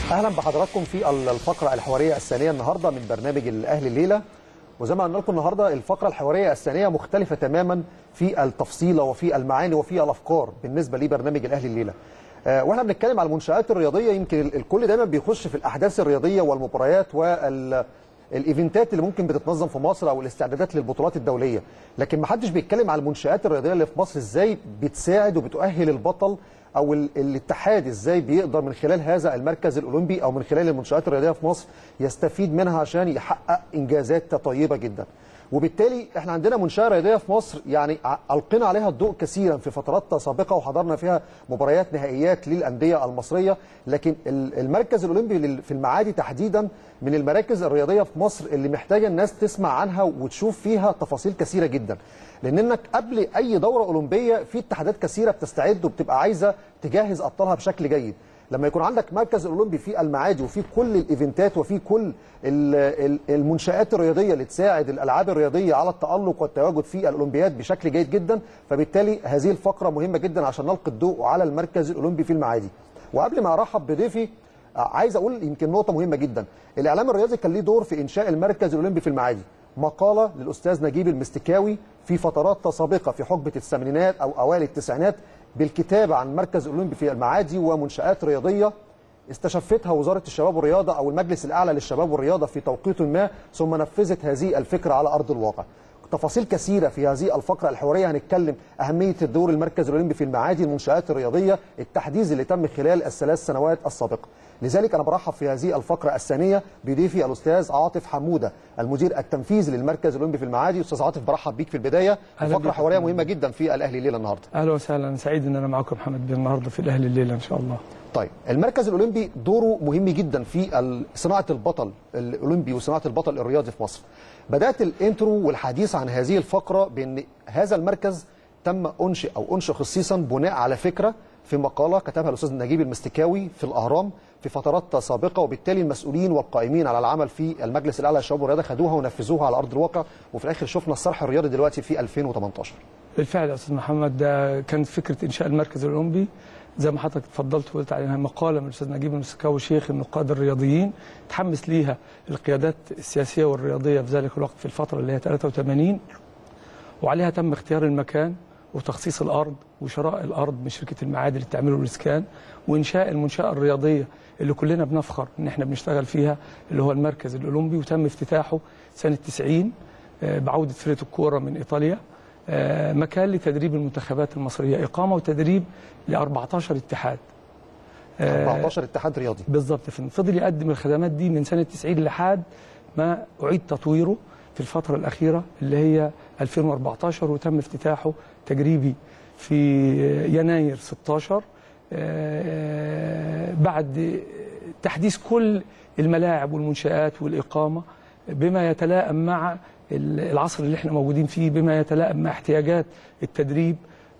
اهلا بحضراتكم في الفقره الحواريه الثانيه النهارده من برنامج الاهلي الليله وزي ما قلنا لكم النهارده الفقره الحواريه الثانيه مختلفه تماما في التفصيله وفي المعاني وفي الافكار بالنسبه لبرنامج الاهلي الليله آه، واحنا بنتكلم على المنشات الرياضيه يمكن ال- الكل دايما بيخش في الاحداث الرياضيه والمباريات وال الايفنتات اللي ممكن بتتنظم في مصر او الاستعدادات للبطولات الدوليه لكن ما حدش بيتكلم على المنشات الرياضيه اللي في مصر ازاي بتساعد وبتؤهل البطل او ال- الاتحاد ازاي بيقدر من خلال هذا المركز الاولمبي او من خلال المنشات الرياضيه في مصر يستفيد منها عشان يحقق انجازات طيبه جدا وبالتالي احنا عندنا منشاه رياضيه في مصر يعني ع- القينا عليها الضوء كثيرا في فترات سابقه وحضرنا فيها مباريات نهائيات للانديه المصريه لكن ال- المركز الاولمبي لل- في المعادي تحديدا من المراكز الرياضيه في مصر اللي محتاجه الناس تسمع عنها وتشوف فيها تفاصيل كثيره جدا لان انك قبل اي دوره اولمبيه في اتحادات كثيره بتستعد وبتبقى عايزه تجهز ابطالها بشكل جيد لما يكون عندك مركز اولمبي في المعادي وفي كل الايفنتات وفي كل ال- ال- المنشات الرياضيه اللي تساعد الالعاب الرياضيه على التالق والتواجد في الاولمبياد بشكل جيد جدا فبالتالي هذه الفقره مهمه جدا عشان نلقي الضوء على المركز الاولمبي في المعادي وقبل ما ارحب بضيفي عايز اقول يمكن نقطه مهمه جدا الاعلام الرياضي كان ليه دور في انشاء المركز الاولمبي في المعادي مقاله للاستاذ نجيب المستكاوي في فترات سابقه في حقبه الثمانينات او اوائل التسعينات بالكتابه عن مركز اولمبي في المعادي ومنشات رياضيه استشفتها وزاره الشباب والرياضه او المجلس الاعلى للشباب والرياضه في توقيت ما ثم نفذت هذه الفكره على ارض الواقع. تفاصيل كثيره في هذه الفقره الحواريه هنتكلم اهميه الدور المركز الاولمبي في المعادي المنشات الرياضيه التحديث اللي تم خلال الثلاث سنوات السابقه. لذلك انا برحب في هذه الفقره الثانيه بضيفي الاستاذ عاطف حموده المدير التنفيذي للمركز الاولمبي في المعادي استاذ عاطف برحب بيك في البدايه أهلا فقره بك. حواريه مهمه جدا في الاهلي الليله النهارده. اهلا وسهلا سعيد ان انا معكم محمد بن النهارده في الاهلي الليله ان شاء الله طيب المركز الاولمبي دوره مهم جدا في ال- صناعه البطل الاولمبي وصناعه البطل الرياضي في مصر. بدات الانترو والحديث عن هذه الفقره بان هذا المركز تم انشئ او انشئ خصيصا بناء على فكره في مقاله كتبها الاستاذ نجيب المستكاوي في الاهرام في فترات سابقه وبالتالي المسؤولين والقائمين على العمل في المجلس الاعلى للشباب والرياضه خدوها ونفذوها على ارض الواقع وفي الاخر شفنا الصرح الرياضي دلوقتي في 2018. بالفعل يا استاذ محمد ده كانت فكره انشاء المركز الاولمبي زي ما حضرتك اتفضلت وقلت عليها مقاله من الاستاذ نجيب المسكاوي شيخ النقاد الرياضيين تحمس ليها القيادات السياسيه والرياضيه في ذلك الوقت في الفتره اللي هي 83 وعليها تم اختيار المكان وتخصيص الارض وشراء الارض من شركه المعادن للتعمير والاسكان وانشاء المنشاه الرياضيه اللي كلنا بنفخر ان احنا بنشتغل فيها اللي هو المركز الاولمبي وتم افتتاحه سنه 90 آه، بعوده فرقه الكوره من ايطاليا آه، مكان لتدريب المنتخبات المصريه اقامه وتدريب ل 14 اتحاد آه، 14 اتحاد رياضي. بالظبط فن- فضل يقدم الخدمات دي من سنه 90 لحد ما اعيد تطويره في الفتره الاخيره اللي هي 2014 وتم افتتاحه تجريبي في يناير 16 آه، بعد تحديث كل الملاعب والمنشآت والإقامة بما يتلائم مع العصر اللي احنا موجودين فيه بما يتلائم مع احتياجات التدريب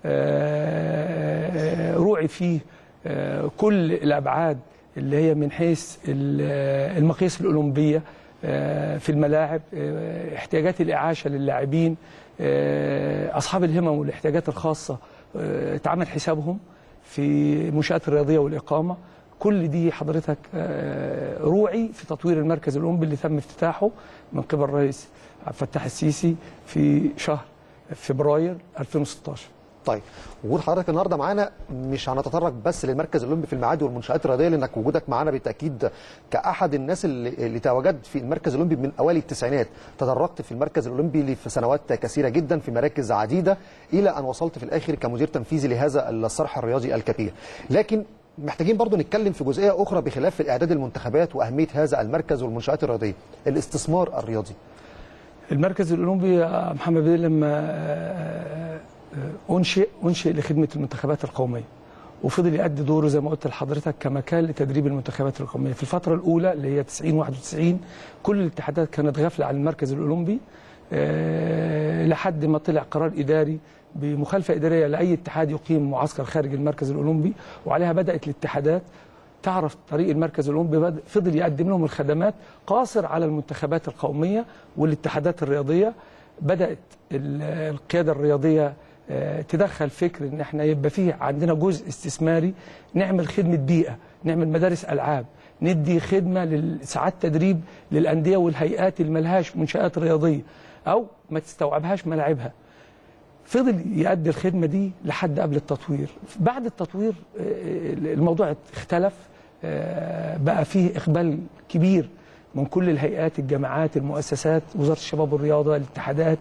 آه، روعي فيه آه، كل الأبعاد اللي هي من حيث ال- المقاييس الأولمبية آه، في الملاعب آه، احتياجات الإعاشة للاعبين آه، أصحاب الهمم والاحتياجات الخاصة آه، اتعمل حسابهم في المنشآت الرياضية والإقامة كل دي حضرتك آه، روعي في تطوير المركز الأولمبي اللي تم افتتاحه من قبل الرئيس عبد الفتاح السيسي في شهر فبراير 2016 طيب وجود حضرتك النهارده معانا مش هنتطرق بس للمركز الاولمبي في المعادي والمنشات الرياضيه لانك وجودك معانا بالتاكيد كاحد الناس اللي, اللي تواجد في المركز الاولمبي من اوائل التسعينات تدرجت في المركز الاولمبي اللي في سنوات كثيره جدا في مراكز عديده الى ان وصلت في الاخر كمدير تنفيذي لهذا الصرح الرياضي الكبير لكن محتاجين برضو نتكلم في جزئيه اخرى بخلاف الاعداد المنتخبات واهميه هذا المركز والمنشات الرياضيه الاستثمار الرياضي المركز الأولمبي يا محمد بيه لما آه، آه، أنشئ أنشئ لخدمة المنتخبات القومية وفضل يؤدي دوره زي ما قلت لحضرتك كمكان لتدريب المنتخبات القومية في الفترة الأولى اللي هي 90 91 كل الاتحادات كانت غافلة عن المركز الأولمبي آه، لحد ما طلع قرار إداري بمخالفة إدارية لأي اتحاد يقيم معسكر خارج المركز الأولمبي وعليها بدأت الاتحادات تعرف طريق المركز الاولمبي بد- فضل يقدم لهم الخدمات قاصر على المنتخبات القوميه والاتحادات الرياضيه بدات ال- القياده الرياضيه آه، تدخل فكر ان احنا يبقى فيه عندنا جزء استثماري نعمل خدمه بيئه نعمل مدارس العاب ندي خدمه لساعات تدريب للانديه والهيئات اللي ملهاش منشات رياضيه او ما تستوعبهاش ملاعبها فضل يؤدي الخدمه دي لحد قبل التطوير بعد التطوير آه، الموضوع اختلف آه، بقى فيه اقبال كبير من كل الهيئات الجامعات المؤسسات وزاره الشباب والرياضه الاتحادات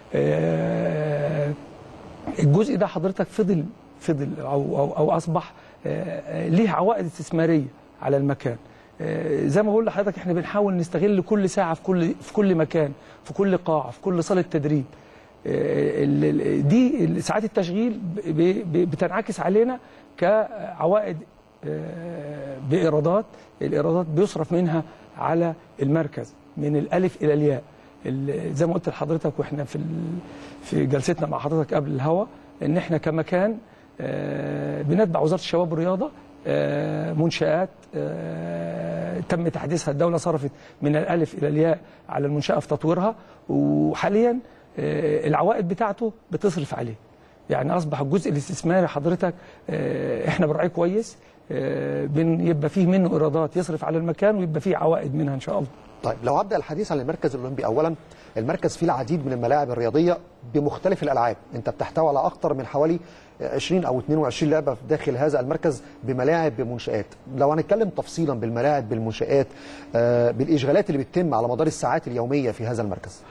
آه، الجزء ده حضرتك فضل فضل او او, أو اصبح آه، آه، ليه عوائد استثماريه على المكان آه، زي ما بقول لحضرتك احنا بنحاول نستغل كل ساعه في كل في كل مكان في كل قاعه في كل صاله تدريب آه، ال- ال- دي ساعات التشغيل ب- ب- بتنعكس علينا كعوائد آه، بايرادات الايرادات بيصرف منها على المركز من الالف الى الياء ال- زي ما قلت لحضرتك واحنا في ال- في جلستنا مع حضرتك قبل الهوا ان احنا كمكان آه، بنتبع وزاره الشباب والرياضه آه، منشآت آه، تم تحديثها الدولة صرفت من الألف إلى الياء على المنشأة في تطويرها وحاليا آه، العوائد بتاعته بتصرف عليه يعني أصبح الجزء الاستثماري حضرتك آه، إحنا بنراعيه كويس آه، بن- يبقى فيه منه إيرادات يصرف على المكان ويبقى فيه عوائد منها إن شاء الله طيب لو ابدا الحديث عن المركز الاولمبي اولا المركز فيه العديد من الملاعب الرياضيه بمختلف الالعاب انت بتحتوي على اكثر من حوالي 20 او 22 لعبه داخل هذا المركز بملاعب بمنشات لو هنتكلم تفصيلا بالملاعب بالمنشات آه، بالاشغالات اللي بتتم على مدار الساعات اليوميه في هذا المركز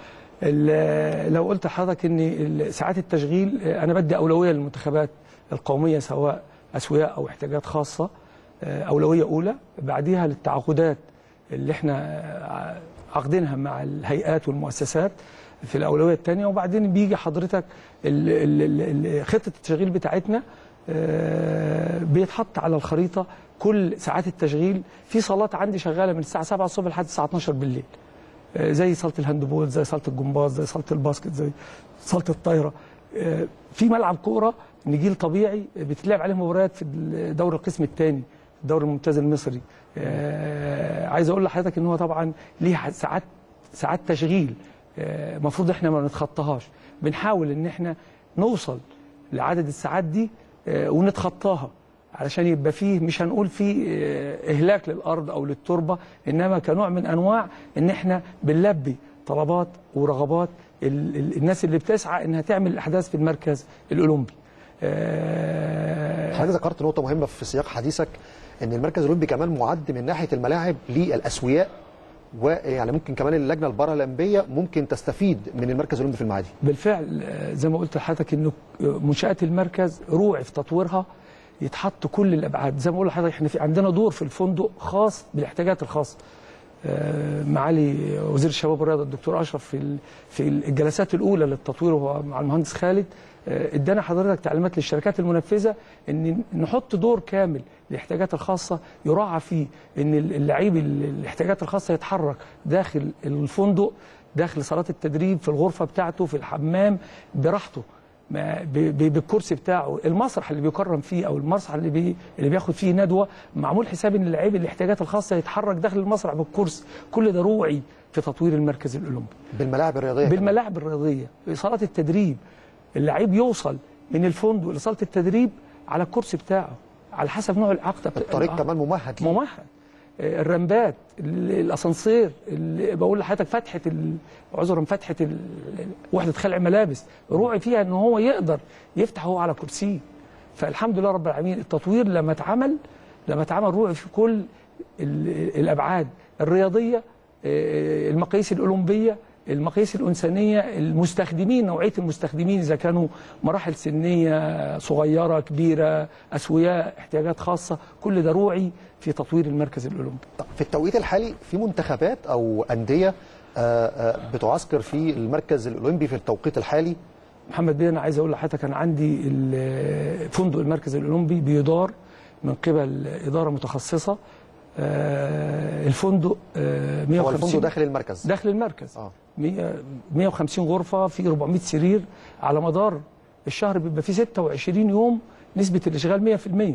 ال- لو قلت لحضرتك ان ال- ساعات التشغيل آه، انا بدي اولويه للمنتخبات القوميه سواء اسوياء او احتياجات خاصه آه، اولويه اولى بعديها للتعاقدات اللي احنا آه، عاقدينها مع الهيئات والمؤسسات في الاولويه الثانيه وبعدين بيجي حضرتك ال- ال- ال- ال- خطه التشغيل بتاعتنا آه، بيتحط على الخريطه كل ساعات التشغيل في صالات عندي شغاله من الساعه 7 الصبح لحد الساعه 12 بالليل آه، زي صاله الهاندبول زي صاله الجمباز زي صاله الباسكت زي صاله الطايره آه، في ملعب كوره نجيل طبيعي بتتلعب عليه مباريات في دوري القسم الثاني الدوري الممتاز المصري آه، عايز اقول لحضرتك ان هو طبعا ليه ساعات ساعات تشغيل المفروض احنا ما نتخطاهاش بنحاول ان احنا نوصل لعدد الساعات دي آه، ونتخطاها علشان يبقى فيه مش هنقول فيه آه، اهلاك للارض او للتربه انما كنوع من انواع ان احنا بنلبي طلبات ورغبات ال- ال- الناس اللي بتسعى انها تعمل الاحداث في المركز الاولمبي آه، حضرتك ذكرت نقطه مهمه في سياق حديثك ان المركز الاولمبي كمان معد من ناحيه الملاعب للاسوياء ويعني ممكن كمان اللجنه البارالمبيه ممكن تستفيد من المركز الاولمبي في المعادي بالفعل آه، زي ما قلت لحضرتك انه منشات المركز روعي في تطويرها يتحط كل الابعاد زي ما بقول لحضرتك احنا في عندنا دور في الفندق خاص بالاحتياجات الخاصه آه، معالي وزير الشباب والرياضه الدكتور اشرف في ال- في الجلسات الاولى للتطوير وهو مع المهندس خالد آه، ادانا حضرتك تعليمات للشركات المنفذه ان نحط دور كامل للاحتياجات الخاصه يراعى فيه ان اللعيب ال- الاحتياجات الخاصه يتحرك داخل الفندق داخل صالات التدريب في الغرفه بتاعته في الحمام براحته ما- ب- ب- بالكرسي بتاعه المسرح اللي بيكرم فيه او المسرح اللي بي اللي بياخد فيه ندوه معمول حساب ان اللعيب الاحتياجات الخاصه يتحرك داخل المسرح بالكرسي كل ده روعي في تطوير المركز الاولمبي بالملاعب الرياضيه كمان. بالملاعب الرياضيه صالات التدريب اللعيب يوصل من الفندق لصاله التدريب على الكرسي بتاعه على حسب نوع العقده بتاع- الطريق كمان ممهد ليه. ممهد آه، الرمبات ال- الاسانسير اللي بقول لحضرتك فتحه ال- عذرا فتحه ال- وحده خلع ملابس روعي فيها ان هو يقدر يفتح هو على كرسيه فالحمد لله رب العالمين التطوير لما اتعمل لما اتعمل روعي في كل ال- الابعاد الرياضيه آه، المقاييس الاولمبيه المقاييس الانسانيه المستخدمين نوعيه المستخدمين اذا كانوا مراحل سنيه صغيره كبيره اسوياء احتياجات خاصه كل ده روعي في تطوير المركز الاولمبي طب في التوقيت الحالي في منتخبات او انديه آه، آه، بتعسكر في المركز الاولمبي في التوقيت الحالي محمد بيه انا عايز اقول لحضرتك انا عندي ال- فندق المركز الاولمبي بيدار من قبل اداره متخصصه آه، الفندق آه، هو 150 الفندق داخل المركز داخل المركز اه 100 150 غرفه في 400 سرير على مدار الشهر بيبقى فيه 26 يوم نسبه الاشغال 100%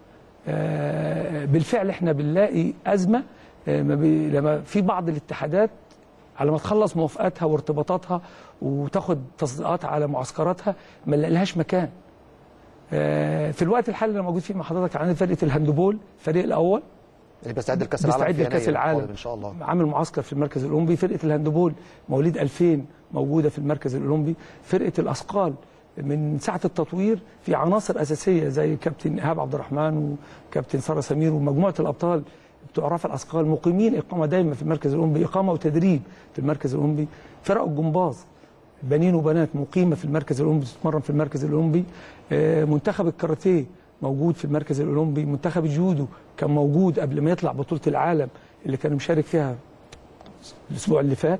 آه، بالفعل احنا بنلاقي ازمه آه، ما بي- لما في بعض الاتحادات على ما تخلص موافقاتها وارتباطاتها وتاخد تصديقات على معسكراتها ما نلاقيلهاش مكان آه، في الوقت الحالي اللي أنا موجود فيه مع حضرتك عندي فرقه الهاندبول الفريق الاول اللي بيستعد لكاس العالم بيستعد في لكاس يناير العالم القادم ان شاء الله عامل معسكر في المركز الاولمبي فرقه الهاندبول مواليد 2000 موجوده في المركز الاولمبي فرقه الاثقال من ساعه التطوير في عناصر اساسيه زي كابتن ايهاب عبد الرحمن وكابتن ساره سمير ومجموعه الابطال بتوع رفع الاثقال مقيمين اقامه دايما في المركز الاولمبي اقامه وتدريب في المركز الاولمبي فرق الجمباز بنين وبنات مقيمه في المركز الاولمبي تتمرن في المركز الاولمبي آه، منتخب الكاراتيه موجود في المركز الاولمبي منتخب الجودو كان موجود قبل ما يطلع بطوله العالم اللي كان مشارك فيها الاسبوع اللي فات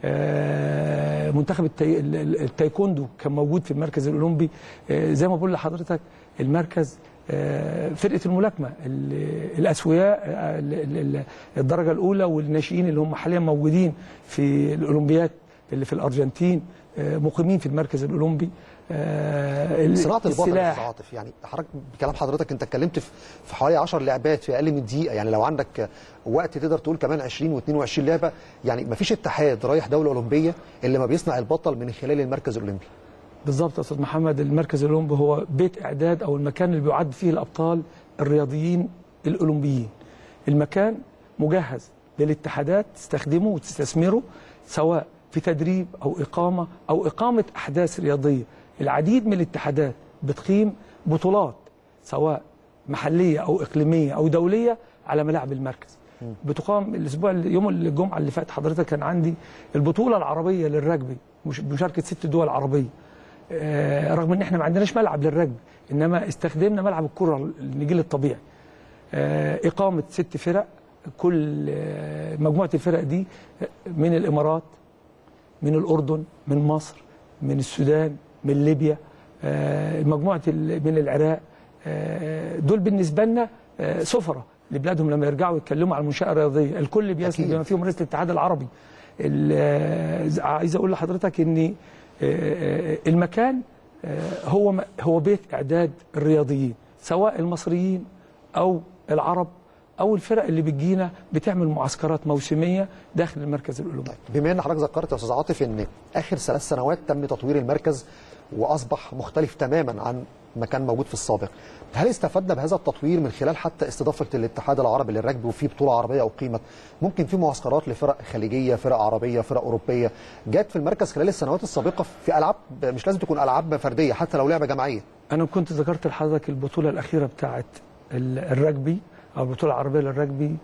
آه، منتخب التاي... ال- ال- التايكوندو كان موجود في المركز الاولمبي آه، زي ما بقول لحضرتك المركز آه، فرقه الملاكمه ال- الاسوياء آه، ال- ال- ال- الدرجه الاولى والناشئين اللي هم حاليا موجودين في الاولمبياد اللي في الارجنتين آه، مقيمين في المركز الاولمبي آه، ال- صناعه البطل يا السلاح أستاذ عاطف يعني حضرتك بكلام حضرتك انت اتكلمت في في حوالي 10 لعبات في اقل من دقيقه يعني لو عندك وقت تقدر تقول كمان 20 و22 لعبه يعني ما فيش اتحاد رايح دوله اولمبيه اللي ما بيصنع البطل من خلال المركز الاولمبي بالظبط يا استاذ محمد المركز الاولمبي هو بيت اعداد او المكان اللي بيعد فيه الابطال الرياضيين الاولمبيين المكان مجهز للاتحادات تستخدمه وتستثمره سواء في تدريب او اقامه او اقامه احداث رياضيه العديد من الاتحادات بتقيم بطولات سواء محليه او اقليميه او دوليه على ملاعب المركز بتقام الاسبوع يوم الجمعه اللي فات حضرتك كان عندي البطوله العربيه للرجبي مش- بمشاركه ست دول عربيه آه، رغم ان احنا ما عندناش ملعب للرجبي انما استخدمنا ملعب الكره النجيل الطبيعي آه، اقامه ست فرق كل آه، مجموعه الفرق دي من الامارات من الاردن من مصر من السودان من ليبيا آه، مجموعه ال- من العراق آه، دول بالنسبه لنا آه، سفره لبلادهم لما يرجعوا يتكلموا عن المنشاه الرياضيه الكل بيسند أكيد. بما فيهم رئيس الاتحاد العربي ال- آه، عايز اقول لحضرتك ان آه، المكان آه، هو م- هو بيت اعداد الرياضيين سواء المصريين او العرب او الفرق اللي بتجينا بتعمل معسكرات موسميه داخل المركز الاولمبي بما ان حضرتك ذكرت يا استاذ عاطف ان اخر ثلاث سنوات تم تطوير المركز واصبح مختلف تماما عن ما كان موجود في السابق هل استفدنا بهذا التطوير من خلال حتى استضافه الاتحاد العربي للرجبي وفي بطوله عربيه اقيمت ممكن في معسكرات لفرق خليجيه فرق عربيه فرق اوروبيه جت في المركز خلال السنوات السابقه في العاب مش لازم تكون العاب فرديه حتى لو لعبه جماعيه انا كنت ذكرت لحضرتك البطوله الاخيره بتاعه ال- الرجبي او البطوله العربيه للرجبي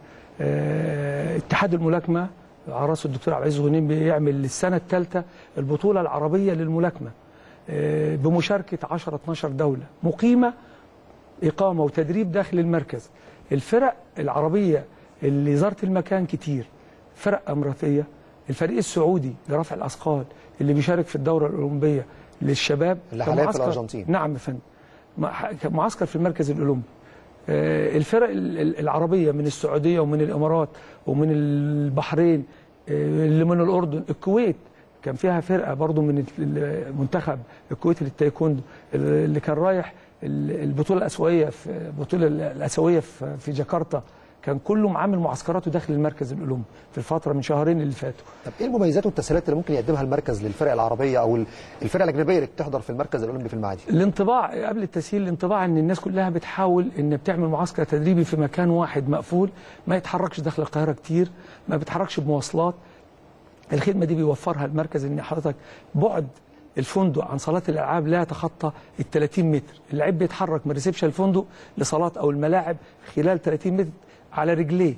آه، اتحاد الملاكمه على راسه الدكتور عبد العزيز غنيم بيعمل السنه الثالثه البطوله العربيه للملاكمه آه، بمشاركه 10 12 دوله مقيمه إقامة وتدريب داخل المركز الفرق العربية اللي زارت المكان كتير فرق أمريكية الفريق السعودي لرفع الأثقال اللي بيشارك في الدورة الأولمبية للشباب اللي حاليا في كمعسكر- الأرجنتين. نعم يا فندم مع- معسكر في المركز الأولمبي آه، الفرق ال- ال- العربية من السعودية ومن الإمارات ومن البحرين آه، اللي من الأردن الكويت كان فيها فرقة برضو من المنتخب الكويتي للتايكوندو اللي كان رايح ال- البطولة الآسيوية في البطولة الآسيوية في في جاكرتا كان كله معامل معسكراته داخل المركز الأولمبي في الفترة من شهرين اللي فاتوا طب ايه المميزات والتسهيلات اللي ممكن يقدمها المركز للفرق العربيه او الفرق الاجنبيه اللي بتحضر في المركز الاولمبي في المعادي الانطباع قبل التسهيل الانطباع ان الناس كلها بتحاول ان بتعمل معسكر تدريبي في مكان واحد مقفول ما يتحركش داخل القاهره كتير ما بيتحركش بمواصلات الخدمه دي بيوفرها المركز ان حضرتك بعد الفندق عن صالات الالعاب لا يتخطى ال 30 متر اللعيب بيتحرك من ريسبشن الفندق لصالات او الملاعب خلال 30 متر على رجليه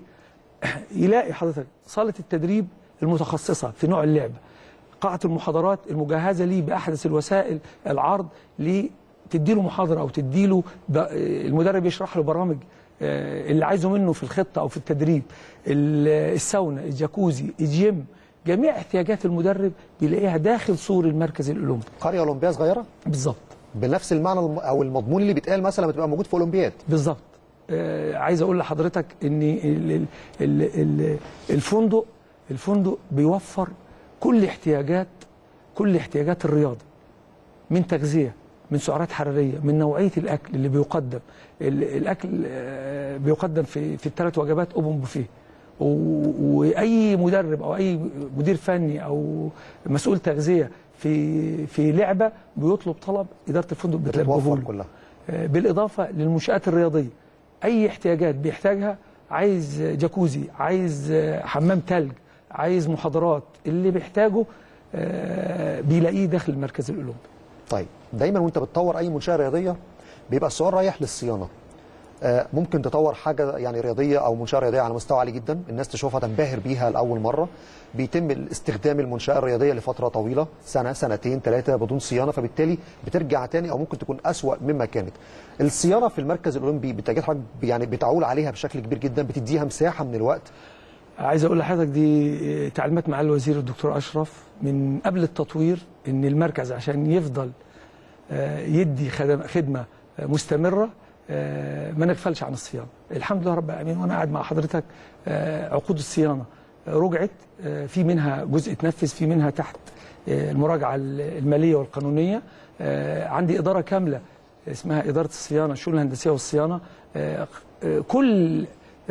يلاقي حضرتك صاله التدريب المتخصصه في نوع اللعبه قاعه المحاضرات المجهزه ليه باحدث الوسائل العرض ليه تديله محاضره او تديله ب- المدرب يشرح له برامج آه، اللي عايزه منه في الخطه او في التدريب ال- الساونا الجاكوزي الجيم جميع احتياجات المدرب بيلاقيها داخل سور المركز الاولمبي قريه اولمبيه صغيره بالظبط بنفس المعنى الم- او المضمون اللي بيتقال مثلا لما تبقى موجود في اولمبياد بالظبط آه عايز اقول لحضرتك ان ال- ال- ال- ال- الفندق الفندق بيوفر كل احتياجات كل احتياجات الرياضه من تغذيه من سعرات حراريه من نوعيه الاكل اللي بيقدم ال- الاكل آه، بيقدم في في الثلاث وجبات اوبن بوفيه و- واي مدرب او اي مدير فني او مسؤول تغذيه في في لعبه بيطلب طلب اداره الفندق بتلبيه بتتوفر له. كلها آه، بالاضافه للمنشات الرياضيه اي احتياجات بيحتاجها عايز جاكوزي عايز حمام تلج عايز محاضرات اللي بيحتاجه آه، بيلاقيه داخل المركز الاولمبي طيب دايما وانت بتطور اي منشاه رياضيه بيبقى السؤال رايح للصيانه آه، ممكن تطور حاجه يعني رياضيه او منشاه رياضيه على مستوى عالي جدا الناس تشوفها تنبهر بيها لاول مره بيتم استخدام المنشاه الرياضيه لفتره طويله سنه سنتين ثلاثه بدون صيانه فبالتالي بترجع تاني او ممكن تكون اسوا مما كانت الصيانه في المركز الاولمبي بالتاكيد حضرتك يعني بتعول عليها بشكل كبير جدا بتديها مساحه من الوقت عايز اقول لحضرتك دي تعليمات مع الوزير الدكتور اشرف من قبل التطوير ان المركز عشان يفضل آه، يدي خدم- خدمه آه، مستمره آه، ما نغفلش عن الصيانه الحمد لله رب العالمين وانا قاعد مع حضرتك آه، عقود الصيانه آه، رجعت آه، في منها جزء اتنفذ في منها تحت آه، المراجعه الماليه والقانونيه آه، عندي اداره كامله اسمها اداره الصيانه الشؤون الهندسيه والصيانه آه، آه، كل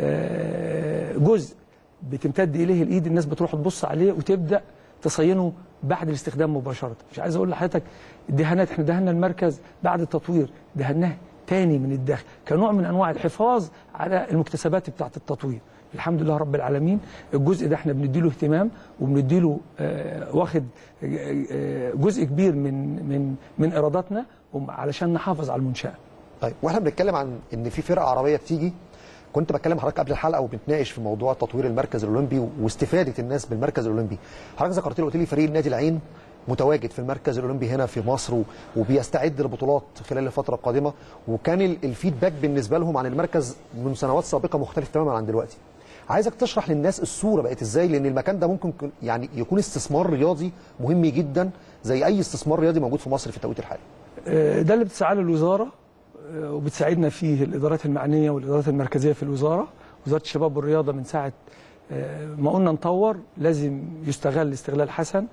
آه، جزء بتمتد اليه الايد الناس بتروح تبص عليه وتبدا تصينه بعد الاستخدام مباشره مش عايز اقول لحضرتك الدهانات احنا دهنا المركز بعد التطوير دهناه تاني من الداخل كنوع من انواع الحفاظ على المكتسبات بتاعه التطوير الحمد لله رب العالمين الجزء ده احنا بنديله اهتمام وبنديله آه واخد آه، آه، جزء كبير من من من ايراداتنا وم- علشان نحافظ على المنشاه طيب واحنا بنتكلم عن ان في فرقه عربيه بتيجي كنت بتكلم حضرتك قبل الحلقه وبنتناقش في موضوع تطوير المركز الاولمبي واستفاده الناس بالمركز الاولمبي حضرتك ذكرت لي قلت لي فريق النادي العين متواجد في المركز الاولمبي هنا في مصر و- وبيستعد لبطولات خلال الفتره القادمه وكان ال- الفيدباك بالنسبه لهم عن المركز من سنوات سابقه مختلف تماما عن دلوقتي عايزك تشرح للناس الصوره بقت ازاي لان المكان ده ممكن يكون- يعني يكون استثمار رياضي مهم جدا زي اي استثمار رياضي موجود في مصر في التوقيت الحالي آه، ده اللي بتسعى له الوزاره آه، وبتساعدنا فيه الادارات المعنيه والادارات المركزيه في الوزاره وزاره الشباب والرياضه من ساعه آه، ما قلنا نطور لازم يستغل استغلال حسن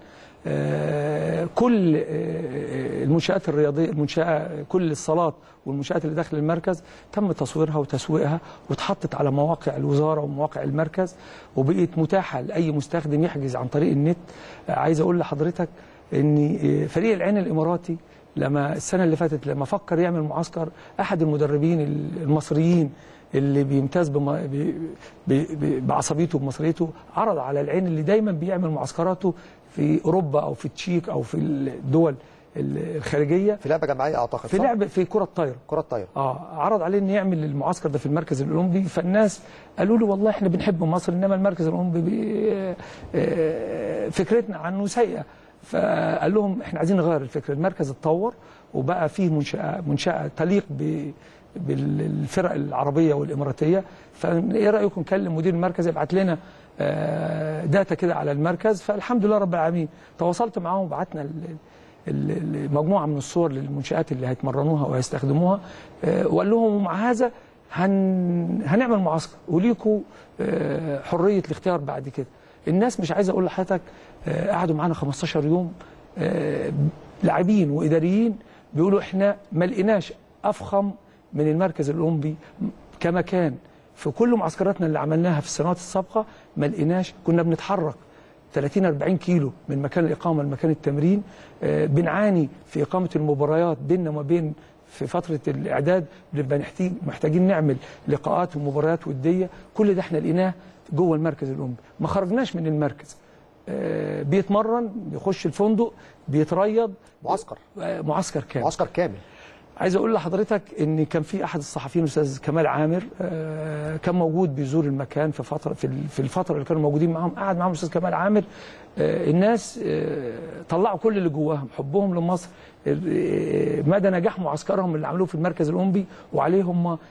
آه، كل آه، المنشآت الرياضية المنشأة كل الصالات والمنشآت اللي داخل المركز تم تصويرها وتسويقها واتحطت على مواقع الوزارة ومواقع المركز وبقيت متاحة لأي مستخدم يحجز عن طريق النت آه، عايز أقول لحضرتك ان آه، فريق العين الاماراتي لما السنه اللي فاتت لما فكر يعمل معسكر احد المدربين المصريين اللي بيمتاز بم- ب- ب- ب- بعصبيته وبمصريته عرض على العين اللي دايما بيعمل معسكراته في اوروبا او في التشيك او في الدول الخارجيه في لعبه جماعيه اعتقد في صح؟ لعب في كره الطايره كره الطايره اه عرض عليه ان يعمل المعسكر ده في المركز الاولمبي فالناس قالوا له والله احنا بنحب مصر انما المركز الاولمبي بي- آه، فكرتنا عنه سيئه فقال لهم احنا عايزين نغير الفكره المركز اتطور وبقى فيه منشاه منشاه تليق ب بالفرق العربيه والاماراتيه فايه رايكم نكلم مدير المركز يبعت لنا آه، داتا كده على المركز فالحمد لله رب العالمين تواصلت معاهم وبعتنا ال- ال- ال- مجموعه من الصور للمنشات اللي هيتمرنوها وهيستخدموها آه، وقال لهم ومع هذا هن هنعمل معسكر وليكوا آه، حريه الاختيار بعد كده الناس مش عايز اقول لحضرتك آه، قعدوا معانا 15 يوم آه، لاعبين واداريين بيقولوا احنا ما لقيناش افخم من المركز الاولمبي كمكان في كل معسكراتنا اللي عملناها في السنوات السابقه ما لقيناش كنا بنتحرك 30 40 كيلو من مكان الاقامه لمكان التمرين آه، بنعاني في اقامه المباريات بيننا وما بين في فتره الاعداد بنبقى نحتاج محتاجين نعمل لقاءات ومباريات وديه كل ده احنا لقيناه جوه المركز الاولمبي ما خرجناش من المركز آه، بيتمرن بيخش الفندق بيتريض معسكر آه، معسكر كامل معسكر كامل عايز اقول لحضرتك ان كان في احد الصحفيين الاستاذ كمال عامر آه، كان موجود بيزور المكان في فتره في ال- في الفتره اللي كانوا موجودين معاهم قعد معاهم الاستاذ كمال عامر آه، الناس آه، طلعوا كل اللي جواهم حبهم لمصر آه، مدى نجاح معسكرهم اللي عملوه في المركز الاولمبي وعليهم آه،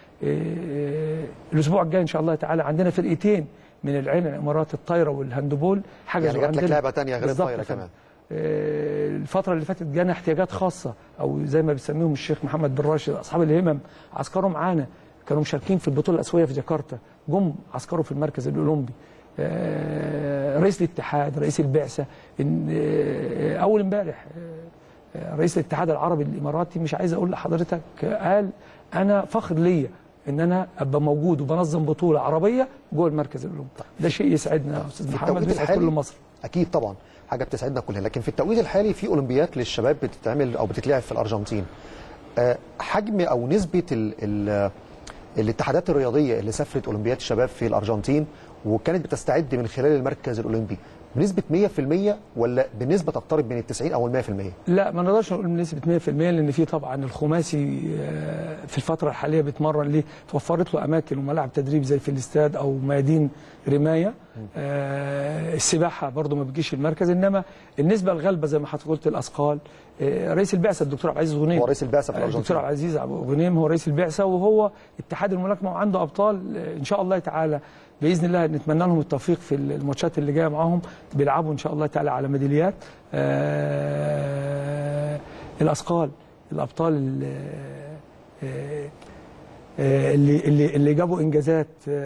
آه، الاسبوع الجاي ان شاء الله تعالى عندنا فرقتين من العين الامارات الطايره والهاندبول حجزوا يعني جات لك عندنا. لعبه تانية غير بالظبط الطايره يا فندم. كمان آه، الفترة اللي فاتت جانا احتياجات خاصة أو زي ما بيسميهم الشيخ محمد بن راشد أصحاب الهمم عسكروا معانا كانوا مشاركين في البطولة الآسيوية في جاكرتا جم عسكروا في المركز الأولمبي آه، رئيس الاتحاد رئيس البعثة إن- آه، أول امبارح آه، رئيس الاتحاد العربي الإماراتي مش عايز أقول لحضرتك آه، قال أنا فخر ليا إن أنا أبقى موجود وبنظم بطولة عربية جوه المركز الأولمبي ده شيء يسعدنا يا أستاذ في محمد التوقيت ويسعد الحالي كل مصر اكيد طبعا حاجه بتسعدنا كلنا لكن في التوقيت الحالي في اولمبيات للشباب بتتعمل او بتتلعب في الارجنتين آه، حجم او نسبه ال ال الاتحادات الرياضيه اللي سافرت اولمبياد الشباب في الارجنتين وكانت بتستعد من خلال المركز الاولمبي بنسبه 100% ولا بنسبه تقترب من ال 90 او ال 100%؟ لا ما نقدرش نقول بنسبه 100% لان في طبعا الخماسي آه، في الفتره الحاليه بيتمرن ليه توفرت له اماكن وملاعب تدريب زي في الاستاد او ميادين رمايه آه، السباحه برضو ما بتجيش المركز انما النسبه الغالبه زي ما حضرتك قلت الاثقال آه، رئيس البعثه الدكتور عبد العزيز غنيم هو رئيس البعثة في الأرجنتين. الدكتور عبد العزيز غنيم هو رئيس البعثه وهو اتحاد الملاكمه وعنده ابطال آه، ان شاء الله تعالى باذن الله نتمنى لهم التوفيق في الماتشات اللي جايه معاهم بيلعبوا ان شاء الله تعالى على ميداليات آه، الاثقال الابطال ال- آه، آه، اللي اللي اللي جابوا انجازات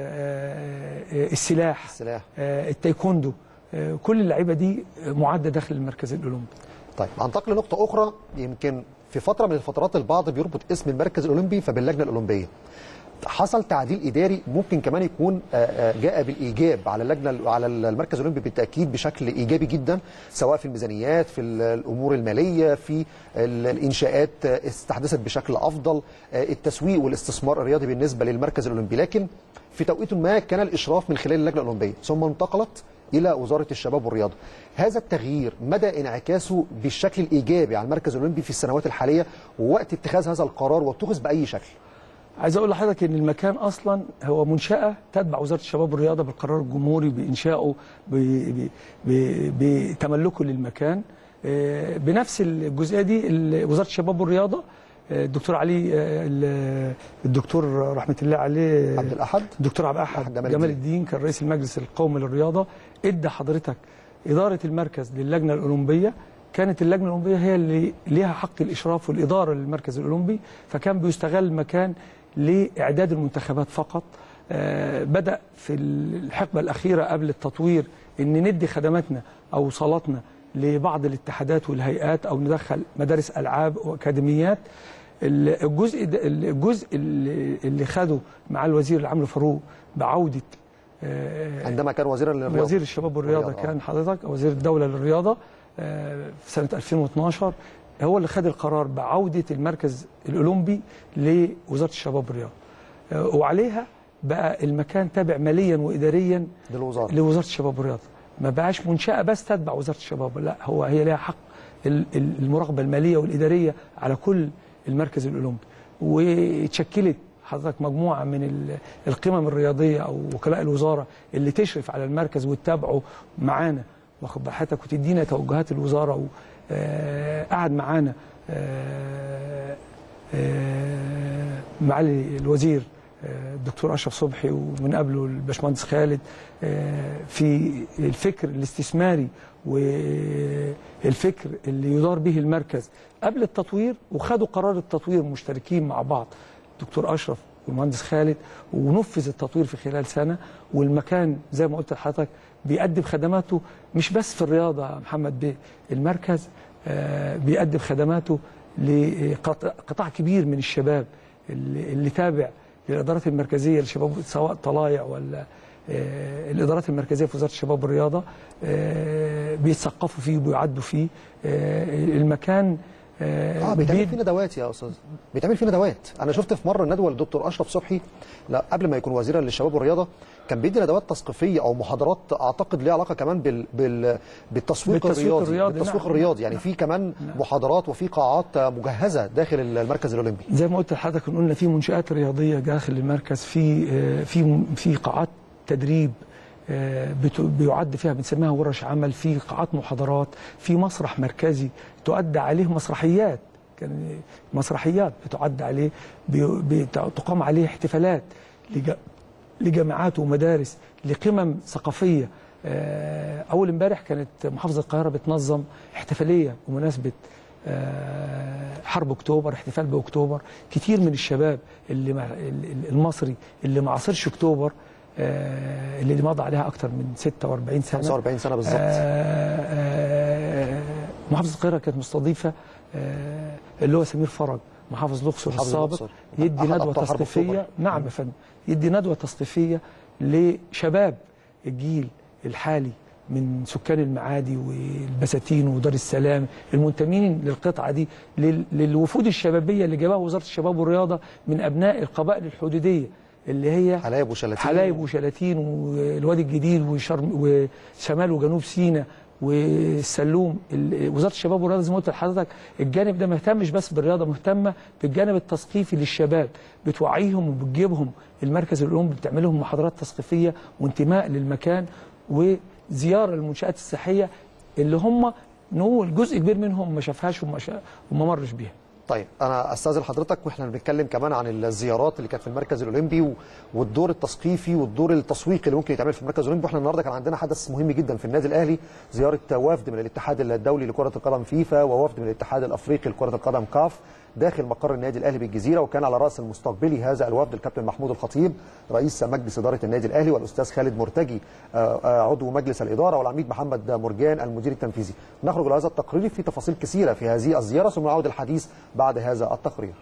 آه، آه، السلاح السلاح آه، التايكوندو آه، كل اللعيبه دي معده داخل المركز الاولمبي طيب انتقل لنقطة أخرى يمكن في فترة من الفترات البعض بيربط اسم المركز الأولمبي فباللجنة الأولمبية. حصل تعديل إداري ممكن كمان يكون آه، آه، جاء بالإيجاب على اللجنة على المركز الأولمبي بالتأكيد بشكل إيجابي جدا سواء في الميزانيات في ال- الأمور المالية في ال- الإنشاءات آه، استحدثت بشكل أفضل آه، التسويق والاستثمار الرياضي بالنسبة للمركز الأولمبي لكن في توقيت ما كان الإشراف من خلال اللجنة الأولمبية ثم انتقلت الى وزاره الشباب والرياضه. هذا التغيير مدى انعكاسه بالشكل الايجابي على المركز الاولمبي في السنوات الحاليه ووقت اتخاذ هذا القرار واتخذ باي شكل. عايز اقول لحضرتك ان المكان اصلا هو منشاه تتبع وزاره الشباب والرياضه بالقرار الجمهوري بانشائه ب- ب- ب- بتملكه للمكان آه، بنفس الجزئيه دي ال- وزاره الشباب والرياضه آه، الدكتور علي آه، ال- الدكتور رحمه الله عليه عبد الاحد الدكتور عبد احد أحد جمال جمال الدين. الدين كان رئيس المجلس القومي للرياضه ادى حضرتك اداره المركز للجنه الاولمبيه كانت اللجنه الاولمبيه هي اللي ليها حق الاشراف والاداره للمركز الاولمبي فكان بيستغل المكان لاعداد المنتخبات فقط آه، بدا في الحقبه الاخيره قبل التطوير ان ندي خدماتنا او صالاتنا لبعض الاتحادات والهيئات او ندخل مدارس العاب واكاديميات الجزء ده الجزء اللي اللي خده مع الوزير العام فاروق بعوده آه، عندما كان وزيرا للرياضه وزير الشباب والرياضه والرياضة، آه. كان حضرتك وزير الدوله للرياضه آه، في سنه 2012 هو اللي خد القرار بعوده المركز الاولمبي لوزاره الشباب والرياضه آه، وعليها بقى المكان تابع ماليا واداريا للوزاره لوزاره الشباب والرياضه ما بقاش منشاه بس تتبع وزاره الشباب لا هو هي لها حق ال- ال- المراقبه الماليه والاداريه على كل المركز الاولمبي واتشكلت حضرتك مجموعه من ال- القمم الرياضيه او وكلاء الوزاره اللي تشرف على المركز وتتابعه معانا واخد بال حضرتك وتدينا توجهات الوزاره وقعد معانا آه، آه، معالي الوزير آه، الدكتور اشرف صبحي ومن قبله الباشمهندس خالد آه، في الفكر الاستثماري والفكر اللي يدار به المركز قبل التطوير وخدوا قرار التطوير مشتركين مع بعض الدكتور اشرف والمهندس خالد ونفذ التطوير في خلال سنه والمكان زي ما قلت لحضرتك بيقدم خدماته مش بس في الرياضه يا محمد بيه المركز آه، بيقدم خدماته لقطاع كبير من الشباب اللي, اللي تابع للادارات المركزيه للشباب سواء طلايع ولا آه، الادارات المركزيه في وزاره الشباب والرياضه آه، بيتثقفوا فيه وبيعدوا فيه آه، المكان اه بيتعمل في ندوات يا استاذ بيتعمل في ندوات انا شفت في مره ندوه للدكتور اشرف صبحي لا قبل ما يكون وزيرا للشباب والرياضه كان بيدي ندوات تثقيفيه او محاضرات اعتقد ليها علاقه كمان بال بال بالتسويق, بالتسويق الرياضي الرياضي، بالتسويق نعم. الرياضي يعني في كمان محاضرات وفي قاعات مجهزه داخل المركز الاولمبي زي ما قلت لحضرتك إن قلنا في منشآت رياضية داخل المركز في آه، في في قاعات تدريب آه، بت- بيعد فيها بنسميها ورش عمل في قاعات محاضرات في مسرح مركزي تؤدى عليه مسرحيات كان مسرحيات بتعد عليه بي- بت- تقام عليه احتفالات لج- لجامعات ومدارس لقمم ثقافية آه، أول امبارح كانت محافظة القاهرة بتنظم احتفالية بمناسبة آه، حرب اكتوبر احتفال باكتوبر كتير من الشباب اللي مع ال- المصري اللي ما عاصرش اكتوبر آه، اللي مضى عليها اكتر من 46 سنه 45 سنه بالظبط آه، آه، محافظه القاهره كانت مستضيفه آه، اللي هو سمير فرج محافظ الاقصر محافظ السابق الأقصر. يدي أحد ندوه أبطال حرب تثقيفيه أكتوبر. نعم يا فندم يدي ندوه تثقيفيه لشباب الجيل الحالي من سكان المعادي والبساتين ودار السلام المنتمين للقطعه دي لل- للوفود الشبابيه اللي جابها وزاره الشباب والرياضه من ابناء القبائل الحدوديه اللي هي حلايب وشلاتين حلايب وشلاتين والوادي الجديد وشرم وشمال وجنوب سيناء والسلوم ال- وزاره الشباب والرياضه زي ما قلت لحضرتك الجانب ده ما اهتمش بس بالرياضه مهتمه بالجانب التثقيفي للشباب بتوعيهم وبتجيبهم المركز الاولمبي بتعمل لهم محاضرات تثقيفيه وانتماء للمكان وزياره للمنشات الصحيه اللي هم نقول جزء كبير منهم ما شافهاش وما شا- وما مرش بيها طيب انا استاذن حضرتك واحنا بنتكلم كمان عن الزيارات اللي كانت في المركز الاولمبي و- والدور التثقيفي والدور التسويقي اللي ممكن يتعمل في المركز الاولمبي واحنا النهارده كان عندنا حدث مهم جدا في النادي الاهلي زياره وفد من الاتحاد الدولي لكره القدم فيفا ووفد من الاتحاد الافريقي لكره القدم كاف داخل مقر النادي الاهلي بالجزيره وكان على راس المستقبلي هذا الوفد الكابتن محمود الخطيب رئيس مجلس اداره النادي الاهلي والاستاذ خالد مرتجي آه، آه، عضو مجلس الاداره والعميد محمد مرجان المدير التنفيذي نخرج لهذا التقرير في تفاصيل كثيره في هذه الزياره ثم نعود الحديث بعد هذا التقرير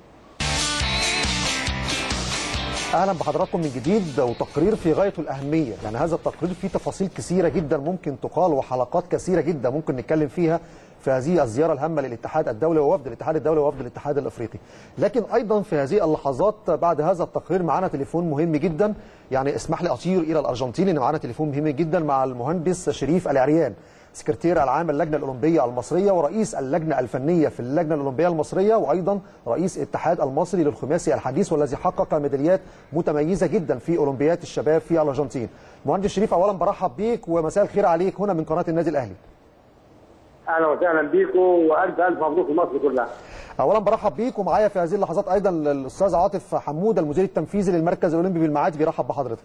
اهلا بحضراتكم من جديد وتقرير في غايه الاهميه يعني هذا التقرير فيه تفاصيل كثيره جدا ممكن تقال وحلقات كثيره جدا ممكن نتكلم فيها في هذه الزياره الهامه للاتحاد الدولي ووفد الاتحاد الدولي ووفد الاتحاد الافريقي لكن ايضا في هذه اللحظات بعد هذا التقرير معنا تليفون مهم جدا يعني اسمح لي اطير الى الارجنتين ان معنا تليفون مهم جدا مع المهندس شريف العريان سكرتير العام اللجنه الاولمبيه المصريه ورئيس اللجنه الفنيه في اللجنه الاولمبيه المصريه وايضا رئيس الاتحاد المصري للخماسي الحديث والذي حقق ميداليات متميزه جدا في اولمبياد الشباب في الارجنتين. مهندس شريف اولا برحب بيك ومساء الخير عليك هنا من قناه النادي الاهلي. اهلا وسهلا بيكم والف الف مبروك لمصر كلها. اولا برحب بيك ومعايا في هذه اللحظات ايضا الاستاذ عاطف حمود المدير التنفيذي للمركز الاولمبي بالمعادي بيرحب بحضرتك.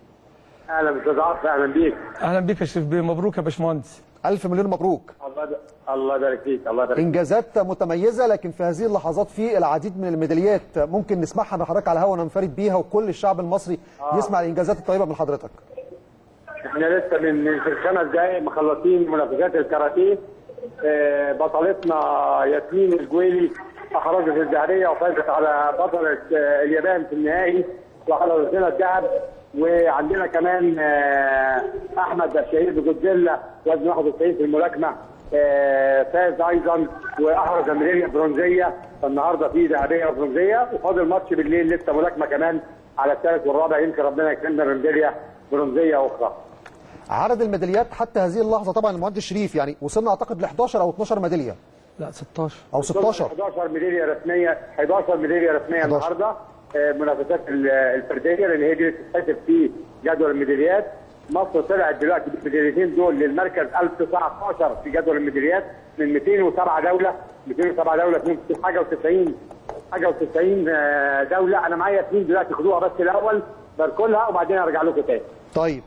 اهلا باستاذ عاطف اهلا بيك. اهلا بك يا شريف بيه مبروك يا باشمهندس الف مليون مبروك. الله د... الله يبارك فيك الله يبارك فيك. انجازات متميزه لكن في هذه اللحظات في العديد من الميداليات ممكن نسمعها من حضرتك على الهواء وننفرد بيها وكل الشعب المصري يسمع الانجازات الطيبه من حضرتك. احنا لسه من من في الخمس دقائق مخلصين منافسات الكاراتيه آه، بطلتنا ياسمين الجويلي احرزت الذهبيه وفازت على بطله آه، اليابان في النهائي وحرزت لنا الذهب وعندنا كمان آه، احمد الشهير بجودزيلا وزن 91 في الملاكمه آه، فاز ايضا واحرز ميداليه برونزيه فالنهارده في ذهبيه وبرونزيه وفاضل ماتش بالليل لسه ملاكمه كمان على الثالث والرابع يمكن ربنا يكرمنا بميداليه برونزيه اخرى. عدد الميداليات حتى هذه اللحظه طبعا المهندس شريف يعني وصلنا اعتقد ل 11 او 12 ميداليه لا 16 او 16 11 ميداليه رسميه 11 ميداليه رسميه 11. النهارده آه، منافسات ال- الفرديه لان هي دي اللي بتتحسب في جدول الميداليات مصر طلعت دلوقتي بالميداليتين دول للمركز 1019 في جدول الميداليات من 207 دوله 207 دوله 62 حاجه و90 حاجه و90 دوله انا معايا اثنين دلوقتي خدوها بس الاول بركلها وبعدين ارجع لكم تاني طيب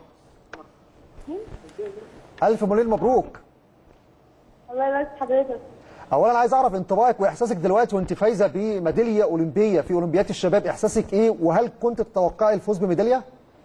الف مليون مبروك الله يبارك في حضرتك اولا عايز اعرف انطباعك واحساسك دلوقتي وانت فايزه بميداليه اولمبيه في اولمبياد الشباب احساسك ايه وهل كنت تتوقعي الفوز بميداليه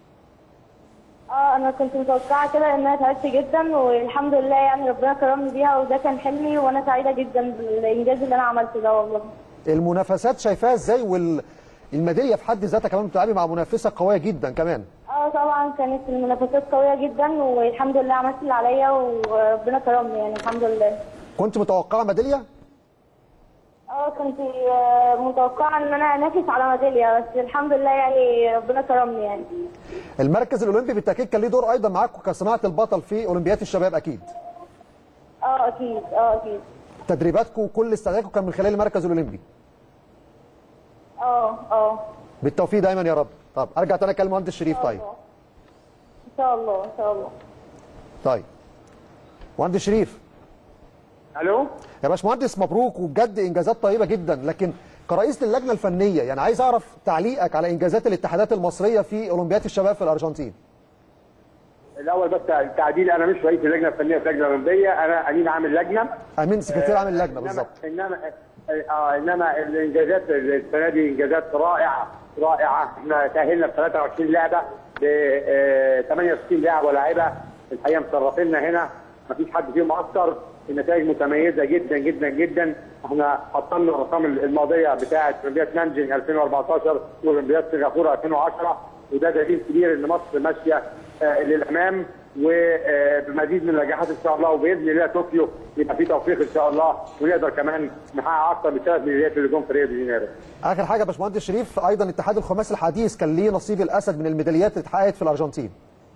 اه انا كنت متوقعه كده لان انا تعبت جدا والحمد لله يعني ربنا كرمني بيها وده كان حلمي وانا سعيده جدا بالانجاز اللي انا عملته ده والله المنافسات شايفاها ازاي والميداليه في حد ذاتها كمان بتلعبي مع منافسه قويه جدا كمان اه طبعا كانت المنافسات قويه جدا والحمد لله عملت اللي عليا وربنا كرمني يعني الحمد لله كنت متوقعه ميداليه اه كنت آه، متوقعه ان انا انافس على ميداليه بس الحمد لله يعني ربنا كرمني يعني المركز الاولمبي بالتاكيد كان ليه دور ايضا معاكم كصناعه البطل في اولمبياد الشباب اكيد اه اكيد اه اكيد تدريباتكم وكل استعداداتكم كان من خلال المركز الاولمبي اه اه بالتوفيق دايما يا رب طب ارجع تاني اكلم مهندس شريف طيب ان شاء الله ان شاء الله طيب مهندس شريف الو يا باشمهندس مبروك وبجد انجازات طيبه جدا لكن كرئيس للجنه الفنيه يعني عايز اعرف تعليقك على انجازات الاتحادات المصريه في اولمبياد الشباب في الارجنتين الاول بس تعديل انا مش رئيس اللجنه الفنيه في اللجنه الاولمبيه انا امين عام اللجنه امين سكرتير عام اللجنه إنما- بالظبط انما آه انما الانجازات السنه دي انجازات رائعه رائعه احنا تاهلنا ب 23 لعبه ب 68 لاعب ولاعيبه الحقيقه مشرفينا هنا ما فيش حد فيهم اثر النتائج متميزه جدا جدا جدا احنا حطمنا الارقام الماضيه بتاعه اولمبياد نانجينج 2014 واولمبياد سنغافوره 2010 وده دليل كبير ان مصر ماشيه آه، للامام وبمزيد من النجاحات ان شاء الله وباذن الله طوكيو يبقى في توفيق ان شاء الله ونقدر كمان نحقق اكثر من ثلاث ميداليات اللي جم في ريو دي جانيرو. اخر حاجه يا باشمهندس شريف ايضا اتحاد الخماسي الحديث كان ليه نصيب الاسد من الميداليات اللي اتحققت في الارجنتين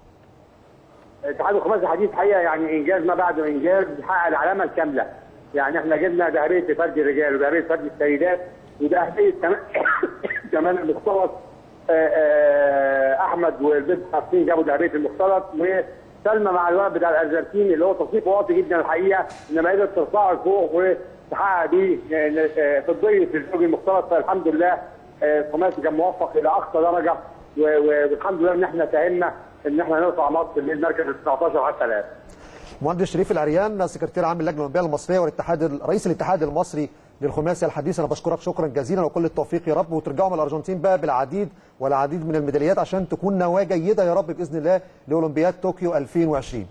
اتحاد الخماسي الحديث حقيقه يعني انجاز ما بعده انجاز بيحقق العلامه الكامله يعني احنا جبنا ذهبيه فرد الرجال وذهبيه فرد السيدات وذهبيه كمان كمان المختلط آه، آه، احمد والبنت حسين جابوا ذهبيه المختلط وسلمى مع الولد بتاع الارجنتين اللي هو تصنيفه واطي جدا الحقيقه انما قدرت ترفعه لفوق وتحقق بيه آه، فضيه في الزوج المختلط فالحمد لله آه، الخماسي كان موفق الى اقصى درجه و- و- والحمد لله ان احنا ساهمنا ان احنا نرفع مصر للمركز ال 19 حتى الان. مهندس شريف العريان سكرتير عام اللجنه الاولمبيه المصريه والاتحاد رئيس الاتحاد المصري للخماسي الحديث انا بشكرك شكرا جزيلا وكل التوفيق يا رب وترجعوا من الارجنتين بقى بالعديد والعديد من الميداليات عشان تكون نواه جيده يا رب باذن الله لاولمبياد طوكيو 2020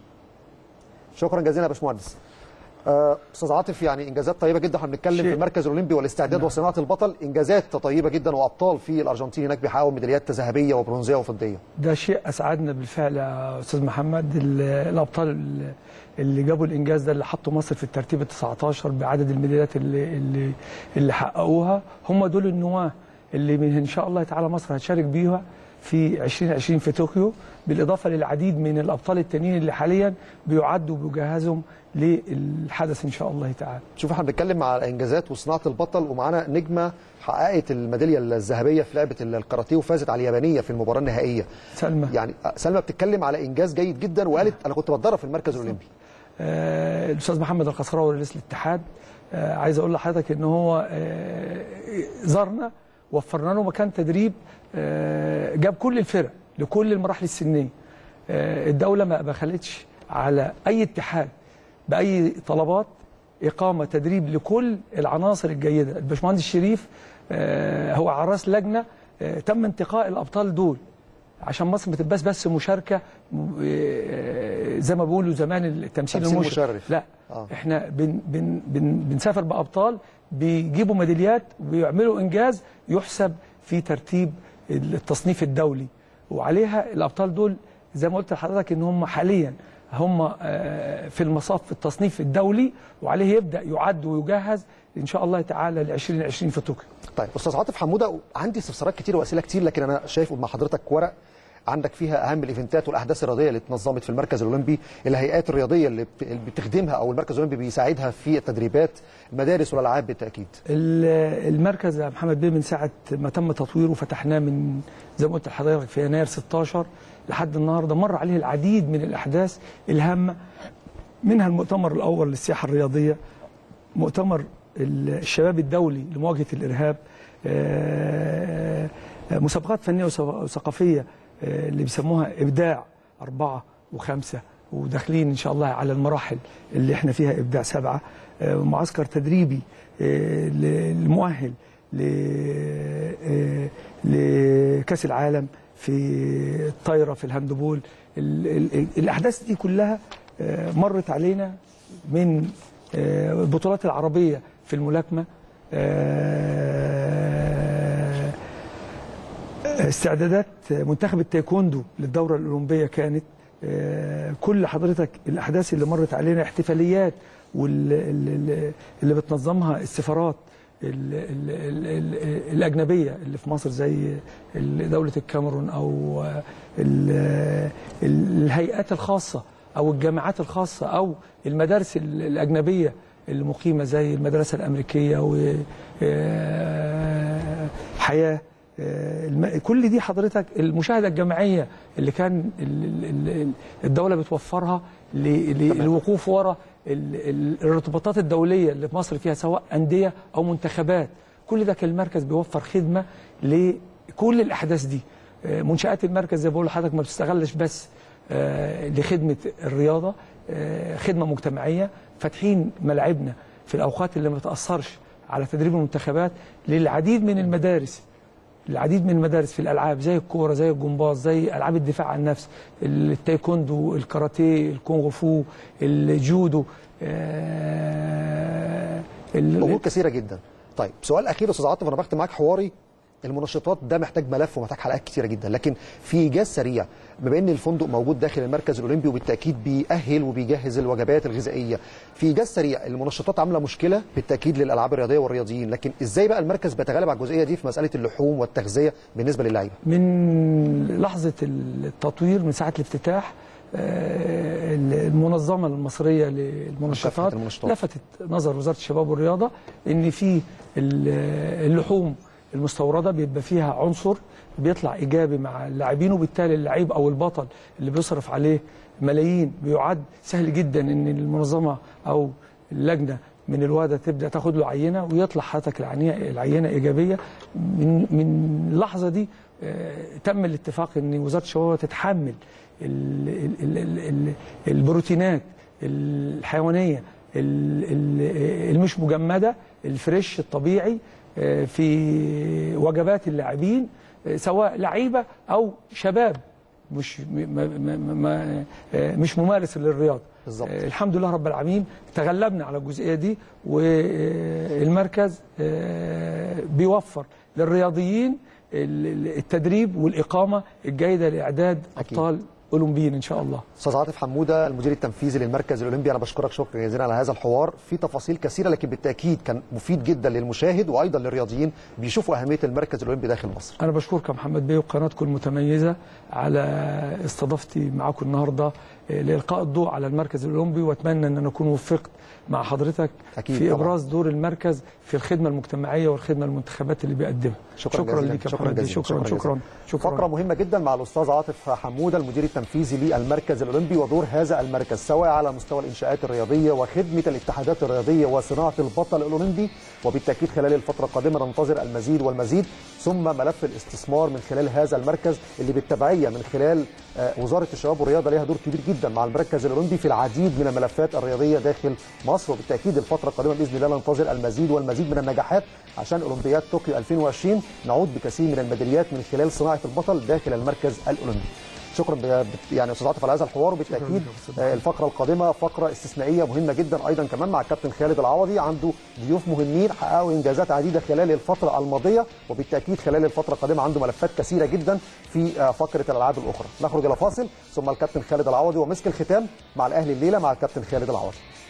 شكرا جزيلا يا باشمهندس آه، استاذ عاطف يعني انجازات طيبه جدا احنا بنتكلم شيء. في المركز الاولمبي والاستعداد وصناعه البطل انجازات طيبه جدا وابطال في الارجنتين هناك بيحققوا ميداليات ذهبيه وبرونزيه وفضيه ده شيء اسعدنا بالفعل يا استاذ محمد ال- الابطال ال- اللي جابوا الانجاز ده اللي حطوا مصر في الترتيب ال 19 بعدد الميداليات اللي اللي اللي حققوها هم دول النواه اللي من ان شاء الله تعالى مصر هتشارك بيها في 2020 في طوكيو بالاضافه للعديد من الابطال التانيين اللي حاليا بيعدوا وبيجهزهم للحدث ان شاء الله تعالى شوف احنا بنتكلم على انجازات وصناعه البطل ومعانا نجمه حققت الميداليه الذهبيه في لعبه الكاراتيه وفازت على اليابانيه في المباراه النهائيه سلمى يعني سلمى بتتكلم على انجاز جيد جدا وقالت انا كنت بتدرب في المركز الاولمبي آه، الاستاذ محمد القصراوي رئيس الاتحاد آه، عايز اقول لحضرتك ان هو آه، زارنا وفرنا له مكان تدريب آه، جاب كل الفرق لكل المراحل السنيه آه، الدوله ما ما خلتش على اي اتحاد باي طلبات اقامه تدريب لكل العناصر الجيده الباشمهندس شريف آه، هو على راس لجنه آه، تم انتقاء الابطال دول عشان مصر ما تبقاش بس مشاركه آه، زي ما بيقولوا زمان التمثيل تمثيل المشرف مشرف. لا آه. آه. احنا بن بن بن بنسافر بابطال بيجيبوا ميداليات وبيعملوا انجاز يحسب في ترتيب التصنيف الدولي وعليها الابطال دول زي ما قلت لحضرتك ان هم حاليا هم آه، في المصاف في التصنيف الدولي وعليه يبدا يعد ويجهز ان شاء الله تعالى ل 2020 في طوكيو طيب استاذ عاطف حموده عندي استفسارات كتير واسئله كتير لكن انا شايف مع حضرتك ورق عندك فيها اهم الايفنتات والاحداث الرياضيه اللي اتنظمت في المركز الاولمبي الهيئات الرياضيه اللي بت- اللي بتخدمها او المركز الاولمبي بيساعدها في التدريبات المدارس والالعاب بالتاكيد ال- المركز يا محمد بيه من ساعه ما تم تطويره فتحناه من زي ما قلت لحضرتك في يناير 16 لحد النهارده مر عليه العديد من الاحداث الهامه منها المؤتمر الاول للسياحه الرياضيه مؤتمر ال- الشباب الدولي لمواجهه الارهاب آه، آه، مسابقات فنيه وث- وثقافيه آه، اللي بيسموها ابداع اربعه وخمسه وداخلين ان شاء الله على المراحل اللي احنا فيها ابداع سبعه آه، معسكر تدريبي آه، ل- المؤهل ل- آه، لكاس العالم في الطايره في الهاندبول ال- ال- الاحداث دي كلها آه، مرت علينا من آه، البطولات العربيه في الملاكمه آه، استعدادات منتخب التايكوندو للدوره الاولمبيه كانت آه، كل حضرتك الاحداث اللي مرت علينا احتفاليات واللي اللي بتنظمها السفارات ال ال ال ال الاجنبيه اللي في مصر زي ال- دوله الكاميرون او آه، ال- ال- الهيئات الخاصه او الجامعات الخاصه او المدارس ال- الاجنبيه المقيمه زي المدرسه الامريكيه و آه، حياه آه، الم- كل دي حضرتك المشاهده الجماعيه اللي كان ال- ال- ال- الدوله بتوفرها ل- ل- للوقوف ورا ال- ال- الارتباطات الدوليه اللي في مصر فيها سواء انديه او منتخبات كل ده كان المركز بيوفر خدمه لكل الاحداث دي آه، منشات المركز زي ما بقول لحضرتك ما بتشتغلش بس آه، لخدمه الرياضه آه، خدمه مجتمعيه فاتحين ملاعبنا في الاوقات اللي ما بتاثرش على تدريب المنتخبات للعديد من المدارس العديد من المدارس في الالعاب زي الكوره زي الجمباز زي العاب الدفاع عن النفس التايكوندو الكاراتيه الكونغ فو الجودو آه، ال- امور كثيره جدا طيب سؤال اخير يا استاذ عاطف انا بختم معاك حواري المنشطات ده محتاج ملف ومحتاج حلقات كتيره جدا لكن في ايجاز سريع بما ان الفندق موجود داخل المركز الاولمبي وبالتاكيد بيأهل وبيجهز الوجبات الغذائيه في ايجاز سريع المنشطات عامله مشكله بالتاكيد للالعاب الرياضيه والرياضيين لكن ازاي بقى المركز بيتغلب على الجزئيه دي في مساله اللحوم والتغذيه بالنسبه للعيبه من لحظه التطوير من ساعه الافتتاح آه، المنظمه المصريه للمنشطات مكافحة المنشطات. لفتت نظر وزاره الشباب والرياضه ان في ال- اللحوم المستورده بيبقى فيها عنصر بيطلع ايجابي مع اللاعبين وبالتالي اللعيب او البطل اللي بيصرف عليه ملايين بيعد سهل جدا ان المنظمه او اللجنه من الوادة تبدا تاخد له عينه ويطلع حضرتك العينه العينه ايجابيه من من اللحظه دي آه، تم الاتفاق ان وزاره الشباب تتحمل ال- ال- ال- ال- البروتينات الحيوانيه ال- ال- المش مجمده الفريش الطبيعي آه، في وجبات اللاعبين آه، سواء لعيبه او شباب مش م- م- م- م- آه، مش ممارس للرياضه بالظبط. آه، الحمد لله رب العالمين تغلبنا على الجزئيه دي والمركز آه، بيوفر للرياضيين ال- ال- التدريب والاقامه الجيده لاعداد أكيد. ابطال اولمبيين ان شاء الله استاذ عاطف حموده المدير التنفيذي للمركز الاولمبي انا بشكرك شكرا جزيلا على هذا الحوار في تفاصيل كثيره لكن بالتاكيد كان مفيد جدا للمشاهد وايضا للرياضيين بيشوفوا اهميه المركز الاولمبي داخل مصر انا بشكرك يا محمد بيه وقناتكم المتميزه على استضافتي معاكم النهارده آه، لالقاء الضوء على المركز الاولمبي واتمنى ان انا اكون وفقت مع حضرتك أكيد في طبعاً. ابراز دور المركز في الخدمه المجتمعيه والخدمه المنتخبات اللي بيقدمها شكرا, شكرا جزيلا ليك يا شكرا محمد بيه جزيلا شكرا شكرا شكرا فقره مهمه جدا مع الاستاذ عاطف حموده المدير التنفيذي للمركز الاولمبي ودور هذا المركز سواء على مستوى الانشاءات الرياضيه وخدمه الاتحادات الرياضيه وصناعه البطل الاولمبي وبالتاكيد خلال الفتره القادمه ننتظر المزيد والمزيد ثم ملف الاستثمار من خلال هذا المركز اللي بالتبعيه من خلال آه، وزاره الشباب والرياضه ليها دور كبير جدا مع المركز الاولمبي في العديد من الملفات الرياضيه داخل مصر وبالتاكيد الفتره القادمه باذن الله ننتظر المزيد والمزيد من النجاحات عشان اولمبياد طوكيو 2020 نعود بكثير من الميداليات من خلال صناعه البطل داخل المركز الاولمبي. شكرا ب- يعني استاذ عاطف على هذا الحوار وبالتاكيد آه، الفقره القادمه فقره استثنائيه مهمه جدا ايضا كمان مع الكابتن خالد العوضي عنده ضيوف مهمين حققوا انجازات عديده خلال الفتره الماضيه وبالتاكيد خلال الفتره القادمه عنده ملفات كثيره جدا في آه، فقره الالعاب الاخرى نخرج الى فاصل ثم الكابتن خالد العوضي ومسك الختام مع الاهلي الليله مع الكابتن خالد العوضي